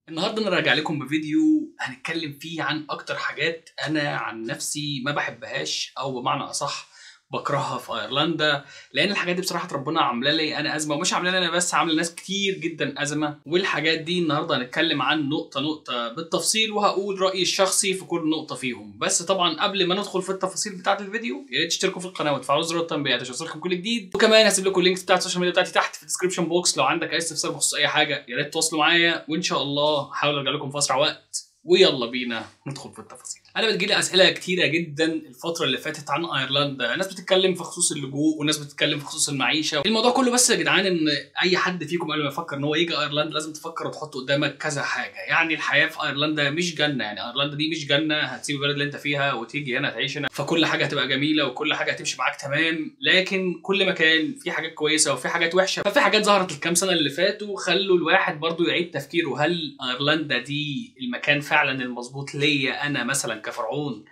النهارده انا راجع لكم بفيديو هنتكلم فيه عن اكتر حاجات انا عن نفسي ما بحبهاش او بمعنى اصح بكرهها في ايرلندا لان الحاجات دي بصراحه ربنا عامله لي انا ازمه ومش عامله لي انا بس عامله ناس كتير جدا ازمه والحاجات دي النهارده هنتكلم عن نقطه نقطه بالتفصيل وهقول رايي الشخصي في كل نقطه فيهم بس طبعا قبل ما ندخل في التفاصيل بتاعه الفيديو يا ريت تشتركوا في القناه وتفعلوا زر التنبيهات عشان يوصلكم كل جديد وكمان هسيب لكم اللينكس بتاعت السوشيال ميديا بتاعتي تحت في الديسكربشن بوكس لو عندك اي استفسار بخصوص اي حاجه يا ريت تواصلوا معايا وان شاء الله هحاول ارجع لكم في اسرع وقت ويلا بينا ندخل في التفاصيل انا بتجيلي اسئله كتيره جدا الفتره اللي فاتت عن ايرلندا ناس بتتكلم في خصوص اللجوء وناس بتتكلم في خصوص المعيشه الموضوع كله بس يا جدعان ان اي حد فيكم قبل ما يفكر ان هو يجي ايرلندا لازم تفكر وتحط قدامك كذا حاجه يعني الحياه في ايرلندا مش جنه يعني ايرلندا دي مش جنه هتسيب البلد اللي انت فيها وتيجي هنا تعيش هنا فكل حاجه هتبقى جميله وكل حاجه هتمشي معاك تمام لكن كل مكان فيه حاجات كويسه وفي حاجات وحشه ففي حاجات ظهرت الكام سنه اللي فاتوا خلوا الواحد برضو يعيد تفكيره هل ايرلندا دي المكان فعلا المظبوط ليا انا مثلا كفرعون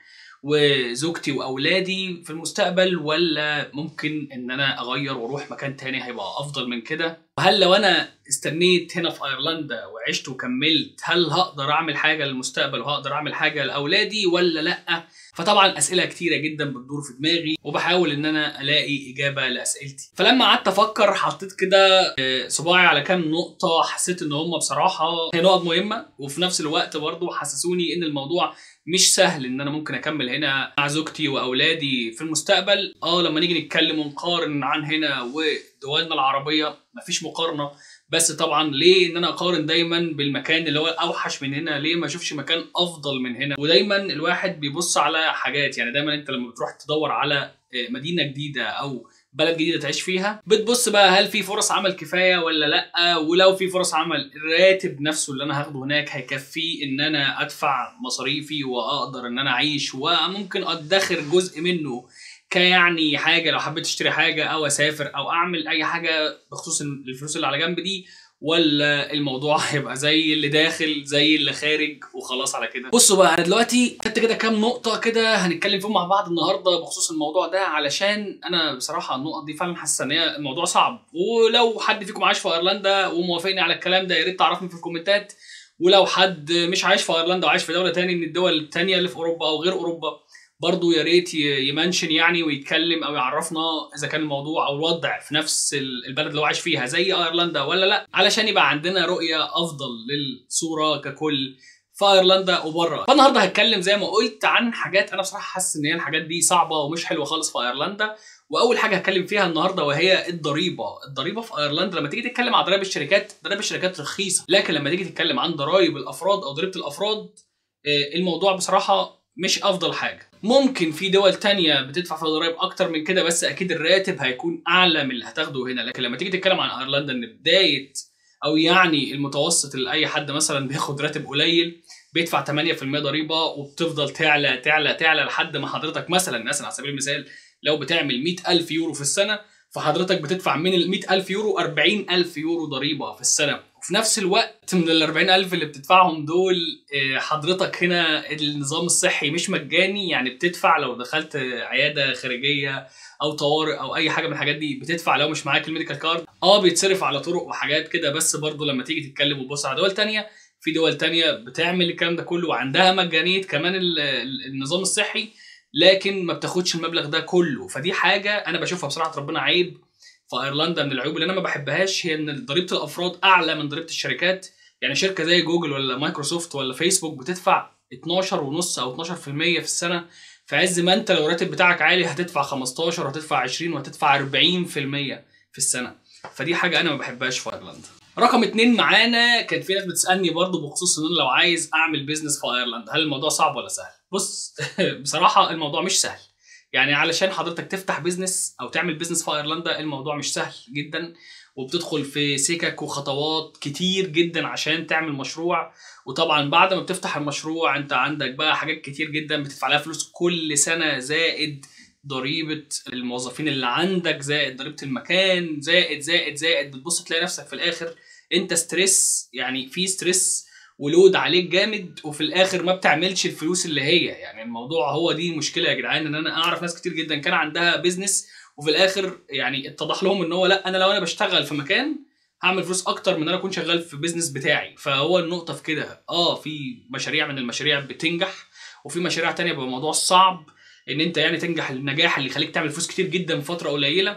وزوجتي واولادي في المستقبل ولا ممكن ان انا اغير واروح مكان تاني هيبقى افضل من كده وهل لو انا استنيت هنا في ايرلندا وعشت وكملت هل هقدر اعمل حاجه للمستقبل وهقدر اعمل حاجه لاولادي ولا لا فطبعا اسئله كتيره جدا بتدور في دماغي وبحاول ان انا الاقي اجابه لاسئلتي فلما قعدت افكر حطيت كده آه، صباعي على كام نقطه حسيت ان هم بصراحه هي نقط مهمه وفي نفس الوقت برضو حسسوني ان الموضوع مش سهل ان انا ممكن اكمل هنا مع زوجتي واولادي في المستقبل اه لما نيجي نتكلم ونقارن عن هنا ودولنا العربيه مفيش مقارنه بس طبعا ليه ان انا اقارن دايما بالمكان اللي هو اوحش من هنا ليه ما اشوفش مكان افضل من هنا ودايما الواحد بيبص على حاجات يعني دايما انت لما بتروح تدور على آه، مدينه جديده او بلد جديده تعيش فيها بتبص بقى هل في فرص عمل كفايه ولا لا ولو في فرص عمل الراتب نفسه اللي انا هاخده هناك هيكفيه ان انا ادفع مصاريفي واقدر ان انا اعيش وممكن ادخر جزء منه كيعني حاجه لو حبيت اشتري حاجه او اسافر او اعمل اي حاجه بخصوص الفلوس اللي على جنب دي ولا الموضوع هيبقى زي اللي داخل زي اللي خارج وخلاص على كده بصوا بقى انا دلوقتي خدت كده كام نقطه كده هنتكلم فيهم مع بعض النهارده بخصوص الموضوع ده علشان انا بصراحه النقط دي فعلا حاسس ان هي الموضوع صعب ولو حد فيكم عايش في ايرلندا وموافقني على الكلام ده يا ريت تعرفني في الكومنتات ولو حد مش عايش في ايرلندا وعايش في دوله تاني من الدول التانيه اللي في اوروبا او غير اوروبا برضه يا ريت ي- يمنشن يعني ويتكلم او يعرفنا اذا كان الموضوع او الوضع في نفس ال- البلد اللي هو عايش فيها زي ايرلندا ولا لا علشان يبقى عندنا رؤيه افضل للصوره ككل في ايرلندا وبره فالنهارده هتكلم زي ما قلت عن حاجات انا بصراحه حاسس ان هي الحاجات دي صعبه ومش حلوه خالص في ايرلندا واول حاجه هتكلم فيها النهارده وهي الضريبه الضريبه في ايرلندا لما تيجي تتكلم عن ضرائب الشركات ضرائب الشركات رخيصه لكن لما تيجي تتكلم عن ضرائب الافراد او ضريبه الافراد آه، الموضوع بصراحه مش افضل حاجه ممكن في دول تانية بتدفع فيها ضرائب اكتر من كده بس اكيد الراتب هيكون اعلى من اللي هتاخده هنا لكن لما تيجي تتكلم عن ايرلندا ان بدايه او يعني المتوسط اللي اي حد مثلا بياخد راتب قليل بيدفع 8% ضريبه وبتفضل تعلى تعلى تعلى لحد ما حضرتك مثلا مثلا على سبيل المثال لو بتعمل 100000 يورو في السنه فحضرتك بتدفع من ال 100000 يورو 40000 يورو ضريبه في السنه وفي نفس الوقت من ال 40000 اللي بتدفعهم دول آه، حضرتك هنا النظام الصحي مش مجاني يعني بتدفع لو دخلت عياده خارجيه او طوارئ او اي حاجه من الحاجات دي بتدفع لو مش معاك الميديكال كارد اه بيتصرف على طرق وحاجات كده بس برضه لما تيجي تتكلم وتبص على دول تانية في دول تانية بتعمل الكلام ده كله وعندها مجانيه كمان ال- ال- النظام الصحي لكن ما بتاخدش المبلغ ده كله فدي حاجه انا بشوفها بصراحه ربنا عيب في ايرلندا من العيوب اللي انا ما بحبهاش هي ان ضريبه الافراد اعلى من ضريبه الشركات يعني شركه زي جوجل ولا مايكروسوفت ولا فيسبوك بتدفع 12 ونص او 12% في السنه في عز ما انت لو الراتب بتاعك عالي هتدفع 15 وهتدفع 20 وهتدفع 40% في السنه فدي حاجه انا ما بحبهاش في ايرلندا رقم اتنين معانا كان في ناس بتسالني برضه بخصوص ان انا لو عايز اعمل بيزنس في ايرلندا هل الموضوع صعب ولا سهل بص بصراحه الموضوع مش سهل يعني علشان حضرتك تفتح بيزنس او تعمل بيزنس في ايرلندا الموضوع مش سهل جدا وبتدخل في سكك وخطوات كتير جدا عشان تعمل مشروع وطبعا بعد ما بتفتح المشروع انت عندك بقى حاجات كتير جدا بتدفع لها فلوس كل سنه زائد ضريبه الموظفين اللي عندك زائد ضريبه المكان زائد زائد زائد بتبص تلاقي نفسك في الاخر انت ستريس يعني في ستريس ولود عليك جامد وفي الاخر ما بتعملش الفلوس اللي هي يعني الموضوع هو دي المشكله يا جدعان ان انا اعرف ناس كتير جدا كان عندها بيزنس وفي الاخر يعني اتضح لهم ان هو لا انا لو انا بشتغل في مكان هعمل فلوس اكتر من ان انا اكون شغال في بيزنس بتاعي فهو النقطه في كده اه في مشاريع من المشاريع بتنجح وفي مشاريع تانية بيبقى الموضوع صعب ان انت يعني تنجح النجاح اللي يخليك تعمل فلوس كتير جدا في فتره قليله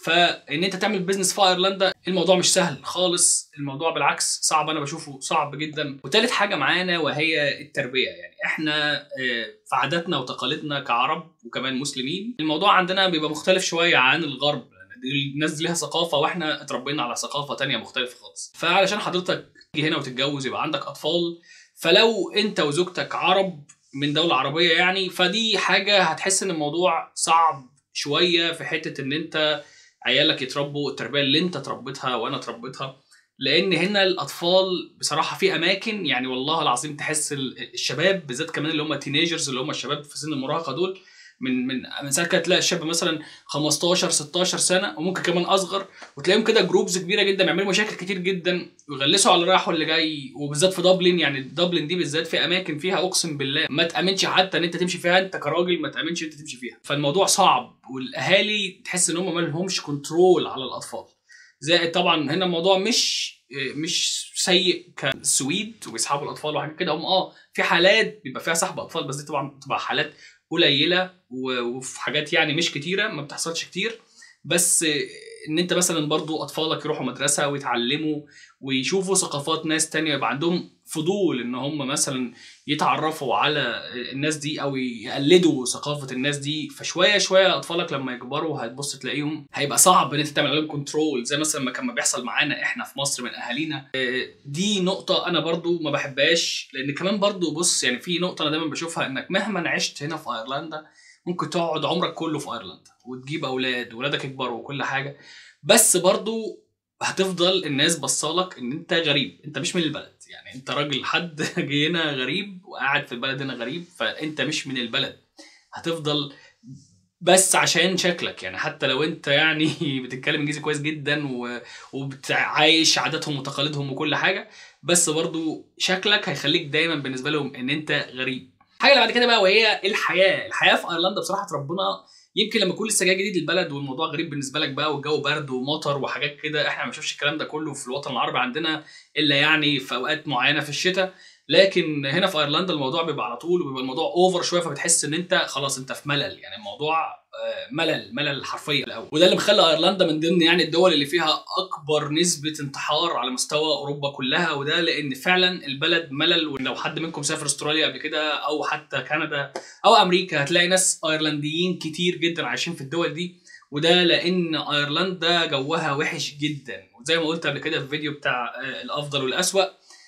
فان انت تعمل بيزنس في ايرلندا الموضوع مش سهل خالص الموضوع بالعكس صعب انا بشوفه صعب جدا وتالت حاجه معانا وهي التربيه يعني احنا آه، في عاداتنا وتقاليدنا كعرب وكمان مسلمين الموضوع عندنا بيبقى مختلف شويه عن الغرب لأن دي- الناس دي ليها ثقافه واحنا اتربينا على ثقافه تانية مختلفه خالص فعلشان حضرتك تيجي هنا وتتجوز يبقى عندك اطفال فلو انت وزوجتك عرب من دوله عربيه يعني فدي حاجه هتحس ان الموضوع صعب شويه في حته ان انت عيالك يتربوا التربيه اللي انت تربيتها وانا تربيتها لان هنا الاطفال بصراحه في اماكن يعني والله العظيم تحس ال- الشباب بالذات كمان اللي هم تينيجرز اللي هم الشباب في سن المراهقه دول من من من ساعه كده تلاقي الشاب مثلا 15 16 سنه وممكن كمان اصغر وتلاقيهم كده جروبز كبيره جدا بيعملوا مشاكل كتير جدا ويغلسوا على اللي رايح واللي جاي وبالذات في دبلن يعني دبلن دي بالذات في اماكن فيها اقسم بالله ما تامنش حتى ان انت تمشي فيها انت كراجل ما تامنش انت تمشي فيها فالموضوع صعب والاهالي تحس ان هم ما لهمش كنترول على الاطفال زائد طبعا هنا الموضوع مش مش سيء كالسويد وبيسحبوا الاطفال وحاجات كده هم اه في حالات بيبقى فيها سحب اطفال بس دي طبعا بتبقى حالات قليله و- وفي حاجات يعني مش كتيره ما بتحصلش كتير بس ان انت مثلا برضو اطفالك يروحوا مدرسه ويتعلموا ويشوفوا ثقافات ناس تانية يبقى عندهم فضول ان هم مثلا يتعرفوا على الناس دي او يقلدوا ثقافه الناس دي فشويه شويه اطفالك لما يكبروا هتبص تلاقيهم هيبقى صعب ان انت تعمل عليهم كنترول زي مثلا ما كان ما بيحصل معانا احنا في مصر من اهالينا آه، دي نقطه انا برضو ما بحبهاش لان كمان برضو بص يعني في نقطه انا دايما بشوفها انك مهما عشت هنا في ايرلندا ممكن تقعد عمرك كله في ايرلندا وتجيب اولاد وولادك يكبروا وكل حاجه بس برضو هتفضل الناس بصالك ان انت غريب انت مش من البلد يعني انت راجل حد جاي هنا غريب وقاعد في البلد هنا غريب فانت مش من البلد هتفضل بس عشان شكلك يعني حتى لو انت يعني بتتكلم انجليزي كويس جدا و... وبتعايش عاداتهم وتقاليدهم وكل حاجه بس برضو شكلك هيخليك دايما بالنسبه لهم ان انت غريب الحاجه اللي بعد كده بقى وهي الحياه الحياه في ايرلندا بصراحه ربنا يمكن لما تكون لسه جاي جديد البلد والموضوع غريب بالنسبه لك بقى والجو برد ومطر وحاجات كده احنا ما بنشوفش الكلام ده كله في الوطن العربي عندنا الا يعني في اوقات معينه في الشتاء لكن هنا في ايرلندا الموضوع بيبقى على طول وبيبقى الموضوع اوفر شويه فبتحس ان انت خلاص انت في ملل يعني الموضوع آه، ملل ملل حرفيا الاول وده اللي مخلى ايرلندا من ضمن يعني الدول اللي فيها اكبر نسبه انتحار على مستوى اوروبا كلها وده لان فعلا البلد ملل ولو حد منكم سافر استراليا قبل كده او حتى كندا او امريكا هتلاقي ناس ايرلنديين كتير جدا عايشين في الدول دي وده لان ايرلندا جوها وحش جدا وزي ما قلت قبل كده في الفيديو بتاع آه، الافضل والاسوأ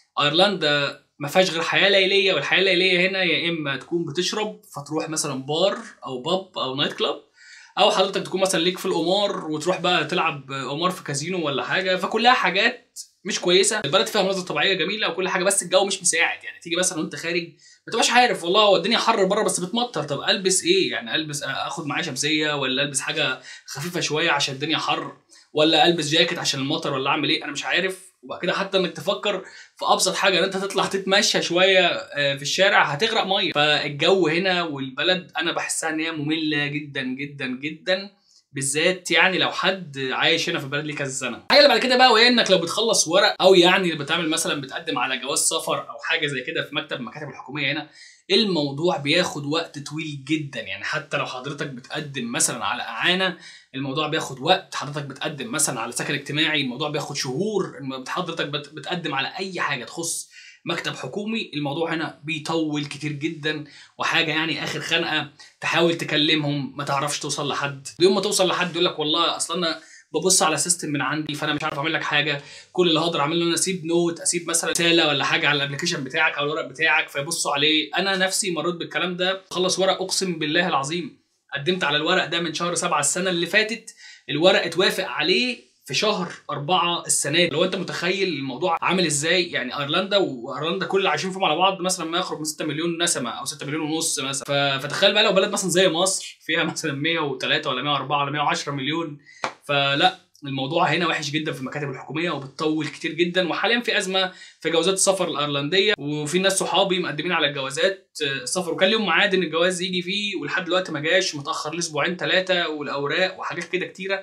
ايرلندا ما فيهاش غير حياه ليليه والحياه الليليه هنا يا اما تكون بتشرب فتروح مثلا بار او باب او نايت كلاب او حضرتك تكون مثلا ليك في القمار وتروح بقى تلعب قمار في كازينو ولا حاجه فكلها حاجات مش كويسه البلد فيها مناظر طبيعيه جميله وكل حاجه بس الجو مش مساعد يعني تيجي مثلا وانت خارج ما تبقاش عارف والله هو الدنيا حر بره بس بتمطر طب البس ايه يعني البس اخد معايا شمسيه ولا البس حاجه خفيفه شويه عشان الدنيا حر ولا البس جاكيت عشان المطر ولا اعمل ايه انا مش عارف وبعد كده حتى انك تفكر في ابسط حاجه ان انت تطلع تتمشى شويه آه، في الشارع هتغرق ميه فالجو هنا والبلد انا بحسها ان هي ممله جدا جدا جدا بالذات يعني لو حد عايش هنا في البلد ليه كذا سنه الحاجه اللي بعد كده بقى وهي انك لو بتخلص ورق او يعني بتعمل مثلا بتقدم على جواز سفر او حاجه زي كده في مكتب من المكاتب الحكوميه هنا الموضوع بياخد وقت طويل جدا يعني حتى لو حضرتك بتقدم مثلا على اعانه الموضوع بياخد وقت حضرتك بتقدم مثلا على سكن اجتماعي الموضوع بياخد شهور لما حضرتك بت- بتقدم على اي حاجه تخص مكتب حكومي الموضوع هنا بيطول كتير جدا وحاجه يعني اخر خنقه تحاول تكلمهم ما تعرفش توصل لحد يوم ما توصل لحد يقول لك والله اصل انا ببص على سيستم من عندي فانا مش عارف اعمل لك حاجه كل اللي هقدر اعمله ان انا اسيب نوت اسيب مثلا رساله ولا حاجه على الابلكيشن بتاعك او الورق بتاعك فيبصوا عليه انا نفسي مريت بالكلام ده خلص ورق اقسم بالله العظيم قدمت على الورق ده من شهر سبعة السنه اللي فاتت الورق اتوافق عليه في شهر أربعة السنة دي لو أنت متخيل الموضوع عامل إزاي يعني أيرلندا وأيرلندا كل اللي عايشين فيهم على بعض مثلا ما يخرج من 6 مليون نسمة أو 6 مليون ونص مثلا ف- فتخيل بقى لو بلد مثلا زي مصر فيها مثلا 103 ولا 104 ولا 110 مليون فلا الموضوع هنا وحش جدا في المكاتب الحكوميه وبتطول كتير جدا وحاليا في ازمه في جوازات السفر الايرلنديه وفي ناس صحابي مقدمين على الجوازات آه، السفر وكان ليهم ميعاد ان الجواز يجي فيه ولحد دلوقتي ما جاش متاخر لاسبوعين ثلاثه والاوراق وحاجات كده كتيره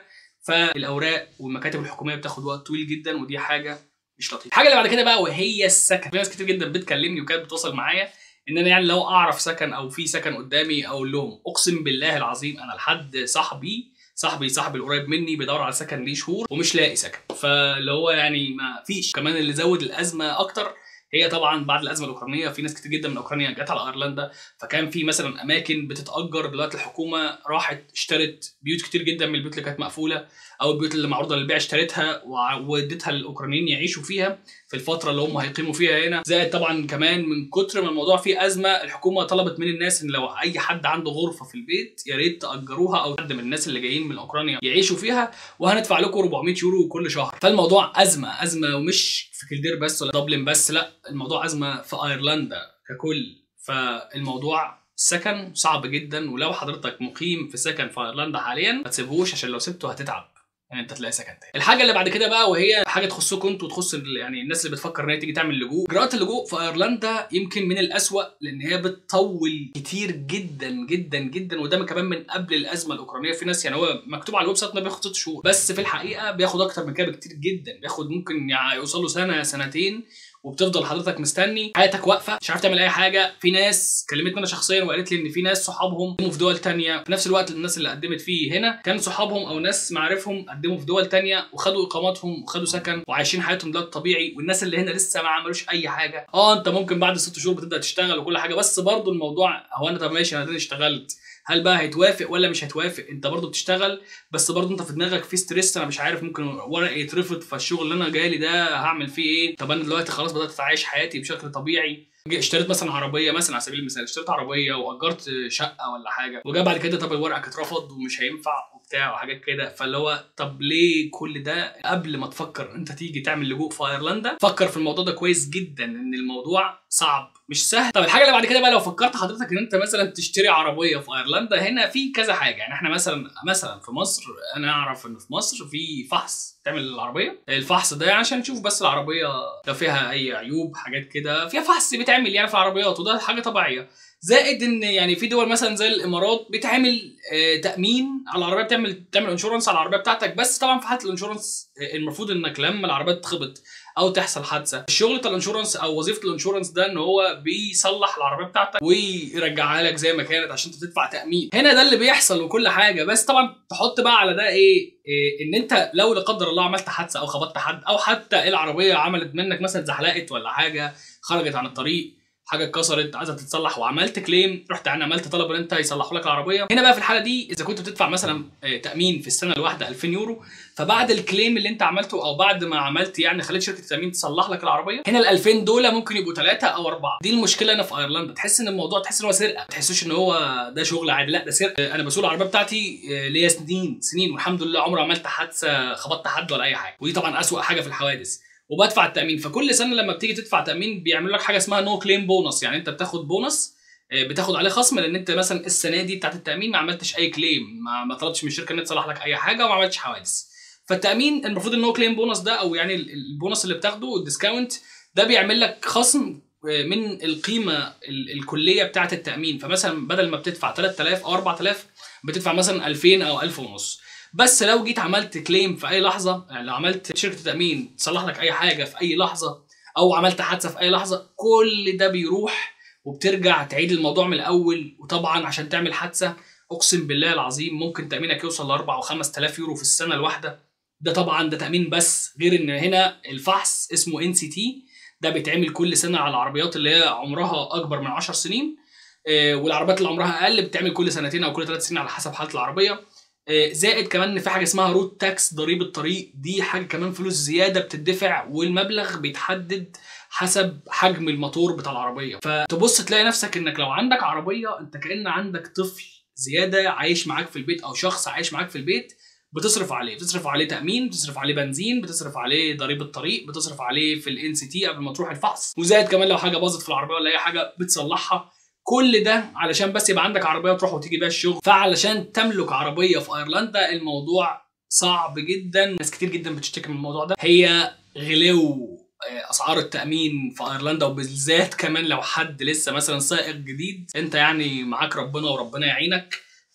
فالاوراق والمكاتب الحكوميه بتاخد وقت طويل جدا ودي حاجه مش لطيفه الحاجه اللي بعد كده بقى وهي السكن في ناس كتير جدا بتكلمني وكانت بتوصل معايا ان انا يعني لو اعرف سكن او في سكن قدامي اقول لهم اقسم بالله العظيم انا لحد صاحبي صاحبي صاحبي القريب مني بيدور على سكن ليه شهور ومش لاقي سكن فاللي هو يعني ما فيش كمان اللي زود الازمه اكتر هي طبعا بعد الازمه الاوكرانيه في ناس كتير جدا من اوكرانيا جت على ايرلندا فكان في مثلا اماكن بتتاجر دلوقتي الحكومه راحت اشترت بيوت كتير جدا من البيوت اللي كانت مقفوله او البيوت اللي معروضه للبيع اشترتها وع- واديتها للاوكرانيين يعيشوا فيها في الفتره اللي هم هيقيموا فيها هنا زائد طبعا كمان من كتر ما الموضوع فيه ازمه الحكومه طلبت من الناس ان لو اي حد عنده غرفه في البيت يا ريت تاجروها او حد من الناس اللي جايين من اوكرانيا يعيشوا فيها وهندفع لكم 400 يورو كل شهر فالموضوع ازمه ازمه ومش في كلدير بس ولا دبلن بس لا الموضوع ازمه في ايرلندا ككل فالموضوع السكن صعب جدا ولو حضرتك مقيم في سكن في ايرلندا حاليا ما تسيبهوش عشان لو سبته هتتعب يعني انت تلاقي سكن تاني الحاجه اللي بعد كده بقى وهي حاجه تخصكم انتوا وتخص ال- يعني الناس اللي بتفكر ان هي تيجي تعمل لجوء اجراءات اللجوء في ايرلندا يمكن من الاسوأ لان هي بتطول كتير جدا جدا جدا وده كمان من قبل الازمه الاوكرانيه في ناس يعني هو مكتوب على الويب سايت انه بياخد ست شهور بس في الحقيقه بياخد اكتر من كده بكتير جدا بياخد ممكن يعني يوصل له سنه سنتين وبتفضل حضرتك مستني حياتك واقفه مش عارف تعمل اي حاجه في ناس كلمتني انا شخصيا وقالت لي ان في ناس صحابهم قدموا في دول تانية في نفس الوقت الناس اللي قدمت فيه هنا كان صحابهم او ناس معارفهم قدموا في دول تانية وخدوا اقاماتهم وخدوا سكن وعايشين حياتهم دلوقتي طبيعي والناس اللي هنا لسه ما عملوش اي حاجه اه انت ممكن بعد ست شهور بتبدا تشتغل وكل حاجه بس برضو الموضوع هو انا طب ماشي انا اديني اشتغلت هل بقى هيتوافق ولا مش هيتوافق انت برضو بتشتغل بس برضو انت في دماغك في ستريس انا مش عارف ممكن ورق يترفض فالشغل اللي انا جاي ده هعمل فيه ايه طب انا دلوقتي خلاص بدات اعيش حياتي بشكل طبيعي جي- اشتريت مثلا عربيه مثلا على سبيل المثال اشتريت عربيه واجرت شقه ولا حاجه وجا بعد كده طب الورقك اترفض ومش هينفع وبتاع وحاجات كده فاللي هو طب ليه كل ده قبل ما تفكر انت تيجي تعمل لجوء في ايرلندا فكر في الموضوع ده كويس جدا ان الموضوع صعب مش سهل طب الحاجه اللي بعد كده بقى لو فكرت حضرتك ان انت مثلا تشتري عربيه في ايرلندا هنا في كذا حاجه يعني احنا مثلا مثلا في مصر انا اعرف ان في مصر في فحص تعمل العربيه الفحص ده عشان نشوف بس العربيه لو فيها اي عيوب حاجات كده فيها فحص بيتعمل يعني في العربيات وده حاجه طبيعيه زائد ان يعني في دول مثلا زي الامارات بتعمل آه، تامين على العربيه بتعمل بتعمل انشورنس على العربيه بتاعتك بس طبعا في حاله الانشورنس آه، المفروض انك لما العربيه تتخبط او تحصل حادثه الشغل بتاع الانشورنس او وظيفه الانشورنس ده ان هو بيصلح العربيه بتاعتك ويرجعها لك زي ما كانت عشان انت تدفع تامين هنا ده اللي بيحصل وكل حاجه بس طبعا تحط بقى على ده ايه, إيه ان انت لو لا قدر الله عملت حادثه او خبطت حد او حتى العربيه عملت منك مثلا زحلقت ولا حاجه خرجت عن الطريق حاجه اتكسرت عايزه تتصلح وعملت كليم رحت يعني عملت طلب ان انت يصلحوا لك العربيه هنا بقى في الحاله دي اذا كنت بتدفع مثلا آه، تامين في السنه الواحده 2000 يورو فبعد الكليم اللي انت عملته او بعد ما عملت يعني خليت شركه التامين تصلح لك العربيه هنا ال 2000 دول ممكن يبقوا ثلاثه او اربعه دي المشكله هنا في ايرلندا تحس ان الموضوع تحس ان هو سرقه ما تحسوش ان هو ده شغل عادي لا ده سرقه انا بسوق العربيه بتاعتي آه، ليا سنين سنين والحمد لله عمري ما عملت حادثه خبطت حد ولا اي حاجه ودي طبعا اسوأ حاجه في الحوادث وبدفع التامين فكل سنه لما بتيجي تدفع تامين بيعملوا لك حاجه اسمها نو كليم بونص يعني انت بتاخد بونص آه، بتاخد عليه خصم لان انت مثلا السنه دي بتاعت التامين ما عملتش اي كليم ما, ما طلبتش من الشركه ان هي تصلح لك اي حاجه وما عملتش حوادث فالتامين المفروض النو كليم بونص ده او يعني ال- البونص اللي بتاخده الديسكاونت ده بيعمل لك خصم آه، من القيمه ال- الكليه بتاعه التامين فمثلا بدل ما بتدفع 3000 او 4000 بتدفع مثلا 2000 او 1000 ونص بس لو جيت عملت كليم في اي لحظه يعني لو عملت شركه تامين تصلح لك اي حاجه في اي لحظه او عملت حادثه في اي لحظه كل ده بيروح وبترجع تعيد الموضوع من الاول وطبعا عشان تعمل حادثه اقسم بالله العظيم ممكن تامينك يوصل ل 4 او 5000 يورو في السنه الواحده ده طبعا ده تامين بس غير ان هنا الفحص اسمه ان سي تي ده بيتعمل كل سنه على العربيات اللي هي عمرها اكبر من 10 سنين آه، والعربيات اللي عمرها اقل بتعمل كل سنتين او كل ثلاث سنين على حسب حاله العربيه آه، زائد كمان ان في حاجه اسمها روت تاكس ضريبه طريق دي حاجه كمان فلوس زياده بتدفع والمبلغ بيتحدد حسب حجم الموتور بتاع العربيه فتبص تلاقي نفسك انك لو عندك عربيه انت كان عندك طفل زياده عايش معاك في البيت او شخص عايش معاك في البيت بتصرف عليه بتصرف عليه تامين بتصرف عليه بنزين بتصرف عليه ضريبه طريق بتصرف عليه في الان سي تي قبل ما تروح الفحص وزائد كمان لو حاجه باظت في العربيه ولا اي حاجه بتصلحها كل ده علشان بس يبقى عندك عربيه تروح وتيجي بيها الشغل فعلشان تملك عربيه في ايرلندا الموضوع صعب جدا ناس كتير جدا بتشتكي من الموضوع ده هي غلو آه، اسعار التامين في ايرلندا وبالذات كمان لو حد لسه مثلا سائق جديد انت يعني معاك ربنا وربنا يعينك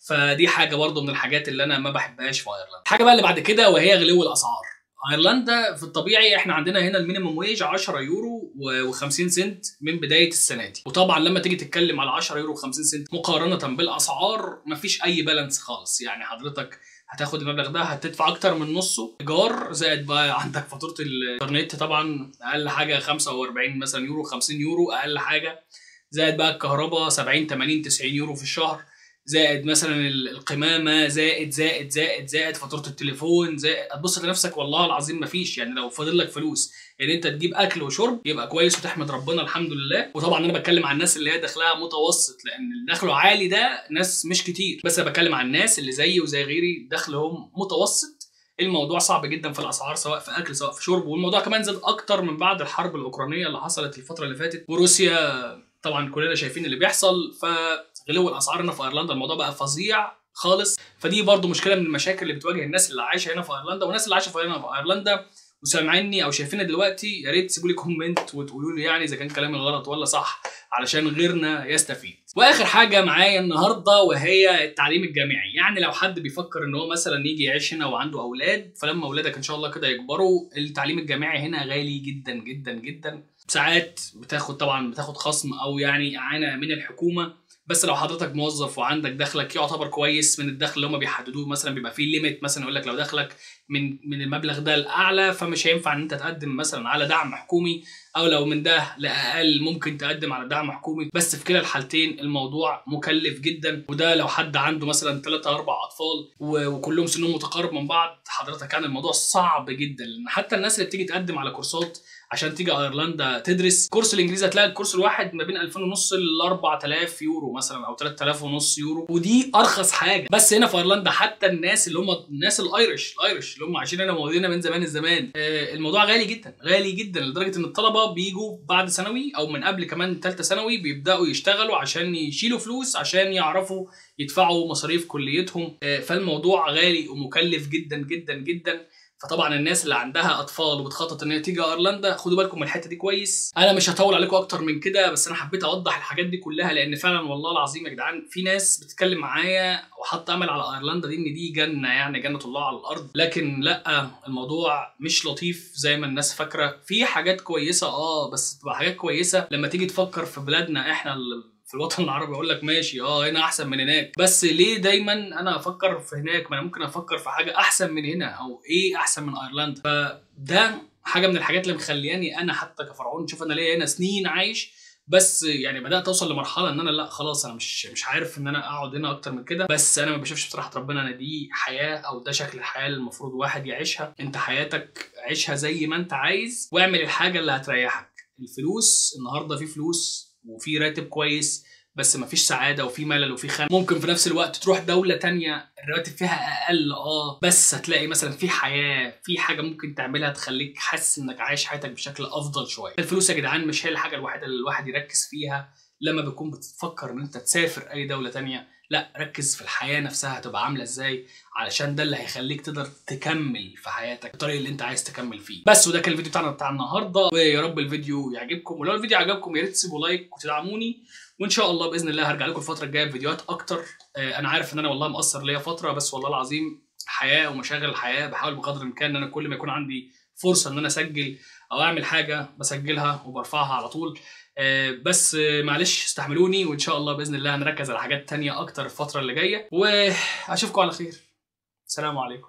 فدي حاجه برضو من الحاجات اللي انا ما بحبهاش في ايرلندا الحاجه بقى اللي بعد كده وهي غلو الاسعار ايرلندا في الطبيعي احنا عندنا هنا المينيمم ويج 10 يورو و50 سنت من بدايه السنه دي وطبعا لما تيجي تتكلم على 10 يورو و50 سنت مقارنه بالاسعار مفيش اي بالانس خالص يعني حضرتك هتاخد المبلغ ده هتدفع اكتر من نصه ايجار زائد بقى عندك فاتوره الانترنت طبعا اقل حاجه 45 مثلا يورو 50 يورو اقل حاجه زائد بقى الكهرباء 70 80 90 يورو في الشهر زائد مثلا القمامه زائد زائد زائد زائد فاتوره التليفون زائد هتبص لنفسك والله العظيم مفيش يعني لو فاضل لك فلوس ان يعني انت تجيب اكل وشرب يبقى كويس وتحمد ربنا الحمد لله وطبعا انا بتكلم عن الناس اللي هي دخلها متوسط لان اللي دخله عالي ده ناس مش كتير بس انا بتكلم عن الناس اللي زيي وزي غيري دخلهم متوسط الموضوع صعب جدا في الاسعار سواء في اكل سواء في شرب والموضوع كمان زاد اكتر من بعد الحرب الاوكرانيه اللي حصلت الفتره اللي فاتت وروسيا طبعا كلنا شايفين اللي بيحصل فغلو الاسعار هنا في ايرلندا الموضوع بقى فظيع خالص فدي برضو مشكله من المشاكل اللي بتواجه الناس اللي عايشه هنا في ايرلندا والناس اللي عايشه في هنا في ايرلندا وسامعيني او شايفيني دلوقتي يا ريت تسيبوا لي كومنت وتقولوا لي يعني اذا كان كلامي غلط ولا صح علشان غيرنا يستفيد واخر حاجه معايا النهارده وهي التعليم الجامعي يعني لو حد بيفكر ان هو مثلا يجي يعيش هنا وعنده اولاد فلما اولادك ان شاء الله كده يكبروا التعليم الجامعي هنا غالي جدا جدا جدا ساعات بتاخد طبعا بتاخد خصم او يعني اعانه من الحكومه بس لو حضرتك موظف وعندك دخلك يعتبر كويس من الدخل اللي هم بيحددوه مثلا بيبقى فيه ليميت مثلا يقول لك لو دخلك من من المبلغ ده الاعلى فمش هينفع ان انت تقدم مثلا على دعم حكومي او لو من ده لاقل ممكن تقدم على دعم حكومي بس في كلا الحالتين الموضوع مكلف جدا وده لو حد عنده مثلا 3 4 اطفال وكلهم سنهم متقارب من بعض حضرتك كان الموضوع صعب جدا لان حتى الناس اللي بتيجي تقدم على كورسات عشان تيجي ايرلندا تدرس كورس الانجليزي هتلاقي الكورس الواحد ما بين 2000 ونص ل 4000 يورو مثلا او 3000 ونص يورو ودي ارخص حاجه بس هنا في ايرلندا حتى الناس اللي هم الناس الايرش الايرش اللي هم عايشين هنا موجودين من زمان الزمان آه الموضوع غالي جدا غالي جدا لدرجه ان الطلبه بيجوا بعد ثانوي او من قبل كمان ثالثه ثانوي بيبداوا يشتغلوا عشان يشيلوا فلوس عشان يعرفوا يدفعوا مصاريف كليتهم آه فالموضوع غالي ومكلف جدا جدا جدا فطبعا الناس اللي عندها اطفال وبتخطط ان هي تيجي ايرلندا خدوا بالكم من الحته دي كويس انا مش هطول عليكم اكتر من كده بس انا حبيت اوضح الحاجات دي كلها لان فعلا والله العظيم يا جدعان في ناس بتتكلم معايا وحاطه امل على ايرلندا دي ان دي جنه يعني جنه الله على الارض لكن لا الموضوع مش لطيف زي ما الناس فاكره في حاجات كويسه اه بس تبقى حاجات كويسه لما تيجي تفكر في بلادنا احنا اللي في الوطن العربي يقول لك ماشي اه هنا احسن من هناك بس ليه دايما انا افكر في هناك ما انا ممكن افكر في حاجه احسن من هنا او ايه احسن من ايرلندا فده حاجه من الحاجات اللي مخلياني انا حتى كفرعون شوف انا ليا هنا سنين عايش بس يعني بدات اوصل لمرحله ان انا لا خلاص انا مش مش عارف ان انا اقعد هنا اكتر من كده بس انا ما بشوفش بصراحه ربنا ان دي حياه او ده شكل الحياه اللي المفروض واحد يعيشها انت حياتك عيشها زي ما انت عايز واعمل الحاجه اللي هتريحك الفلوس النهارده في فلوس وفي راتب كويس بس مفيش سعاده وفي ملل وفي خنق ممكن في نفس الوقت تروح دوله تانية الرواتب فيها اقل اه بس هتلاقي مثلا في حياه في حاجه ممكن تعملها تخليك حاسس انك عايش حياتك بشكل افضل شويه الفلوس يا جدعان مش هي الحاجه الوحيده اللي الواحد يركز فيها لما بتكون بتفكر ان انت تسافر اي دوله تانية لا ركز في الحياه نفسها هتبقى عامله ازاي علشان ده اللي هيخليك تقدر تكمل في حياتك الطريق اللي انت عايز تكمل فيه بس وده كان الفيديو بتاعنا بتاع النهارده ويا رب الفيديو يعجبكم ولو الفيديو عجبكم يا ريت تسيبوا لايك وتدعموني وان شاء الله باذن الله هرجع لكم الفتره الجايه بفيديوهات اكتر آه انا عارف ان انا والله مقصر ليا فتره بس والله العظيم حياه ومشاغل الحياه بحاول بقدر الامكان ان انا كل ما يكون عندي فرصه ان انا اسجل او اعمل حاجه بسجلها وبرفعها على طول آه بس آه معلش استحملوني وان شاء الله باذن الله هنركز على حاجات تانية اكتر الفتره اللي جايه واشوفكم على خير السلام عليكم